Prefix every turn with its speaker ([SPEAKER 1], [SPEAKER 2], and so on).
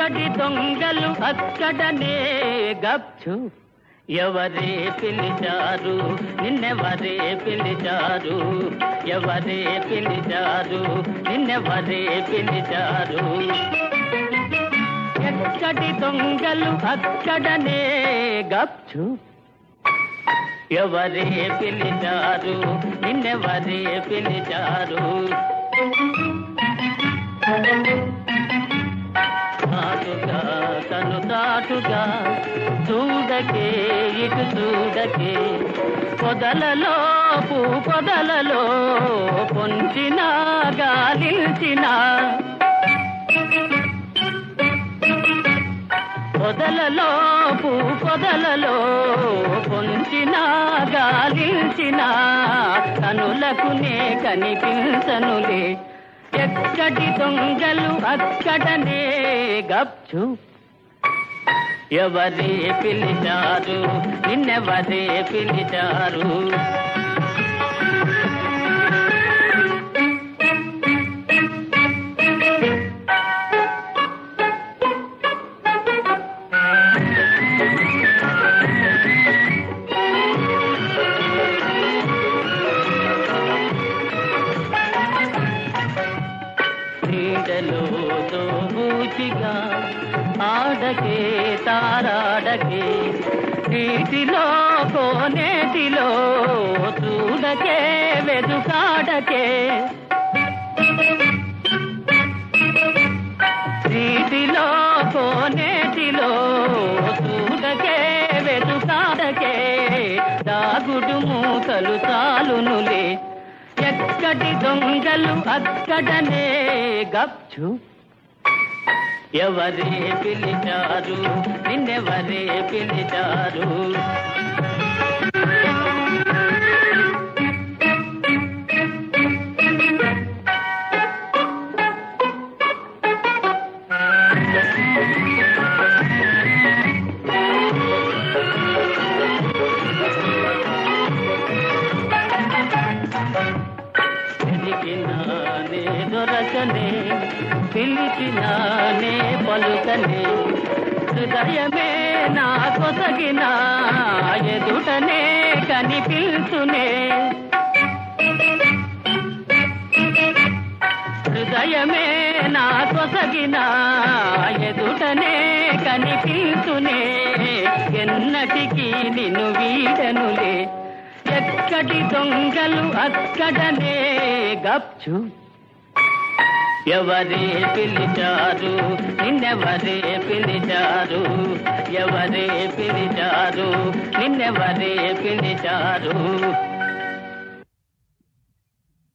[SPEAKER 1] ఎక్కడి దొంగలు అక్కడనే గప్చు ఎవరే పిలిచారు నిన్నెవరే పిలిచారు ఎవరే పిలిచారు నిన్నెవరే పిలిచారు ఎక్కడి దొంగలు అక్కడనే గప్చు ఎవరే పిలిచారు నిన్నెవరే పిలిచారు తాటుగా తను తాటుగా చూడకే ఇటు చూడకే పొదలలో పూ పొదలలో పొంచిన గాలించిన పొదలలో పూ పొదలలో పొంచిన గాలించిన కనులకునే కనిపించనులే ఎక్కడి దొంగలు అక్కడనే గప్చు ఎవరే పిలిచారు నిన్నెవరే పిలిచారు నీడలో దోబూచిగా ఆడకే తారాడకే నీటిలో కోనేటిలో చూడకే వెదుకాడకే నీటిలో కోనేటిలో చూడకే వెదుకాడకే దాగుడు మూతలు చాలునులే ఎక్కడి దొంగలు అక్కడనే గప్చు ఎవరే పిలిచారు నిన్నెవరే పిలిచారు వెతికినానే దొరకనే పిలిచినానే పలుకనే హృదయమే నా కొసగిన ఎదుటనే కనిపించునే హృదయమే నా కొసగిన ఎదుటనే కనిపించునే ఎన్నటికీ నిన్ను వీడనులే ఎక్కడి దొంగలు అక్కడనే గప్చు ఎవరే పిలిచారు నిన్నెవరే పిలిచారు ఎవరే పిలిచారు నిన్నెవరే పిలిచారు